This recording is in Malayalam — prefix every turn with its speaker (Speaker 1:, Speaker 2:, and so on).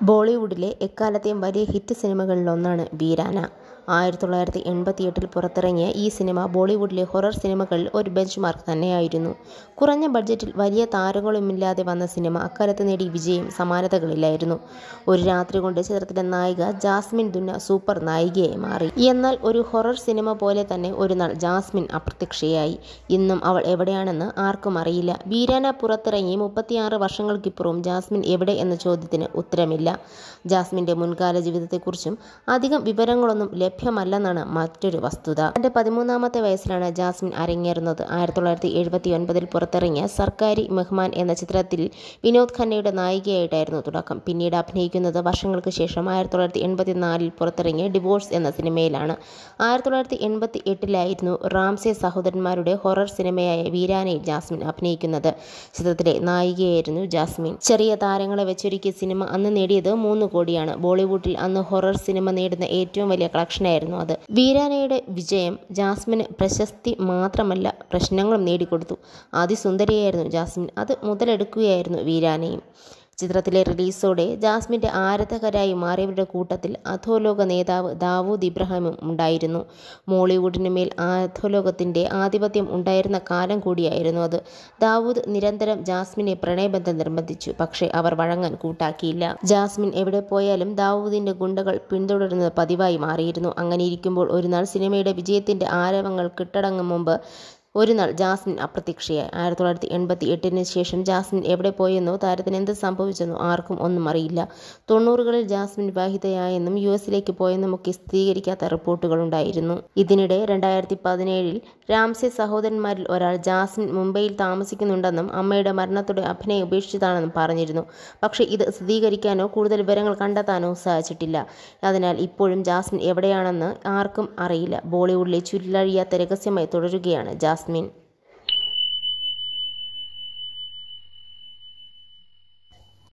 Speaker 1: ബോളിവുഡിലെ എക്കാലത്തെയും വലിയ ഹിറ്റ് സിനിമകളിലൊന്നാണ് വീരാന. ആയിരത്തി തൊള്ളായിരത്തി എൺപത്തിയെട്ടിൽ പുറത്തിറങ്ങിയ ഈ സിനിമ ബോളിവുഡിലെ ഹൊറർ സിനിമകളിൽ ഒരു ബെഞ്ച്മാർക്ക് തന്നെയായിരുന്നു. കുറഞ്ഞ ബഡ്ജറ്റിൽ വലിയ താരങ്ങളുമില്ലാതെ വന്ന സിനിമ അക്കാലത്ത് നേടിയ വിജയം സമാനതകളില്ലായിരുന്നു. ഒരു രാത്രി കൊണ്ട് ചിത്രത്തിലെ നായിക ജാസ്മിൻ ദുന്ന സൂപ്പർ നായികയായി മാറി. എന്നാൽ ഒരു ഹൊറർ സിനിമ പോലെ തന്നെ ഒരുനാൾ ജാസ്മിൻ അപ്രത്യക്ഷയായി. ഇന്നും അവൾ എവിടെയാണെന്ന് ആർക്കും അറിയില്ല. വീരാന പുറത്തിറങ്ങി മുപ്പത്തിയാറ് വർഷങ്ങൾക്കിപ്പുറവും ജാസ്മിൻ എവിടെ എന്ന ചോദ്യത്തിന് ഉത്തരമില്ല. ജാസ്മിന്റെ മുൻകാല ജീവിതത്തെക്കുറിച്ചും അധികം വിവരങ്ങളൊന്നും ലഭ്യമല്ലെന്നതാണ് മറ്റൊരു വസ്തുത. തന്റെ പതിമൂന്നാമത്തെ വയസ്സിലാണ് ജാസ്മിൻ അരങ്ങേറുന്നത്. ആയിരത്തി തൊള്ളായിരത്തി എഴുപത്തിയൊൻപതിൽ പുറത്തിറങ്ങിയ സർക്കാരി മെഹ്മാൻ എന്ന ചിത്രത്തിൽ വിനോദ് ഖന്നയുടെ നായികയായിട്ടായിരുന്നു തുടക്കം. പിന്നീട് അഭിനയിക്കുന്നത് വർഷങ്ങൾക്ക് ശേഷം ആയിരത്തി തൊള്ളായിരത്തി എൺപത്തിനാലിൽ പുറത്തിറങ്ങിയ ഡിവോഴ്സ് എന്ന സിനിമയിലാണ്. ആയിരത്തി തൊള്ളായിരത്തി എൺപത്തിയെട്ടിലായിരുന്നു റാംസെ സഹോദരന്മാരുടെ ഹൊറർ സിനിമയായ വീരാനയിൽ ജാസ്മിൻ അഭിനയിക്കുന്നത്. ചിത്രത്തിലെ നായികയായിരുന്നു ജാസ്മിൻ. ചെറിയ താരങ്ങളെ വെച്ചൊരുക്കിയ സിനിമ അന്ന് നേടിയത് മൂന്ന് കോടിയാണ്. ബോളിവുഡിൽ അന്ന് ഹൊറർ സിനിമ നേടുന്ന ഏറ്റവും വലിയ കളക്ഷനായിരുന്നു അത്. വീരാനയുടെ വിജയം ജാസ്മിന് പ്രശസ്തി മാത്രമല്ല പ്രശ്നങ്ങളും നേടിക്കൊടുത്തു. അതിസുന്ദരിയായിരുന്നു ജാസ്മിൻ. അത് മുതലെടുക്കുകയായിരുന്നു വീരാനയും. ചിത്രത്തിലെ റിലീസോടെ ജാസ്മിന്റെ ആരാധകരായി മാറിയവരുടെ കൂട്ടത്തിൽ അധോലോക നേതാവ് ദാവൂദ് ഇബ്രാഹിമും ഉണ്ടായിരുന്നു. മോളിവുഡിനുമേൽ അധോലോകത്തിന്റെ ആധിപത്യം ഉണ്ടായിരുന്ന കാലം കൂടിയായിരുന്നു അത്. ദാവൂദ് നിരന്തരം ജാസ്മിനെ പ്രണയബന്ധം നിർബന്ധിച്ചു. പക്ഷേ അവർ വഴങ്ങാൻ കൂട്ടാക്കിയില്ല. ജാസ്മിൻ എവിടെ പോയാലും ദാവൂദിന്റെ ഗുണ്ടകൾ പിന്തുടരുന്നത് പതിവായി മാറിയിരുന്നു. അങ്ങനെയിരിക്കുമ്പോൾ ഒരുനാൾ സിനിമയുടെ വിജയത്തിന്റെ ആരവങ്ങൾ കെട്ടടങ്ങും മുമ്പ് ഒരുനാൾ ജാസ്മിൻ അപ്രത്യക്ഷയായി. ആയിരത്തി തൊള്ളായിരത്തി എൺപത്തിയെട്ടിന് ശേഷം ജാസ്മിൻ എവിടെ പോയെന്നോ താരത്തിന് എന്ത് സംഭവിച്ചെന്നോ ആർക്കും ഒന്നും അറിയില്ല. തൊണ്ണൂറുകളിൽ ജാസ്മിൻ വിവാഹിതയായെന്നും യുഎസിലേക്ക് പോയെന്നുമൊക്കെ സ്ഥിരീകരിക്കാത്ത റിപ്പോർട്ടുകളുണ്ടായിരുന്നു. ഇതിനിടെ രണ്ടായിരത്തി പതിനേഴിൽ റാംസെ സഹോദരന്മാരിൽ ഒരാൾ ജാസ്മിൻ മുംബൈയിൽ താമസിക്കുന്നുണ്ടെന്നും അമ്മയുടെ മരണത്തോടെ അഭിനയം ഉപേക്ഷിച്ചതാണെന്നും പറഞ്ഞിരുന്നു. പക്ഷേ ഇത് സ്ഥിരീകരിക്കാനോ കൂടുതൽ വിവരങ്ങൾ കണ്ടെത്താനോ സാധിച്ചിട്ടില്ല. അതിനാൽ ഇപ്പോഴും ജാസ്മിൻ എവിടെയാണെന്ന് ആർക്കും അറിയില്ല. ബോളിവുഡിലെ ചുരുളഴിയാത്ത രഹസ്യമായി തുടരുകയാണ് ജാസ്മിൻ.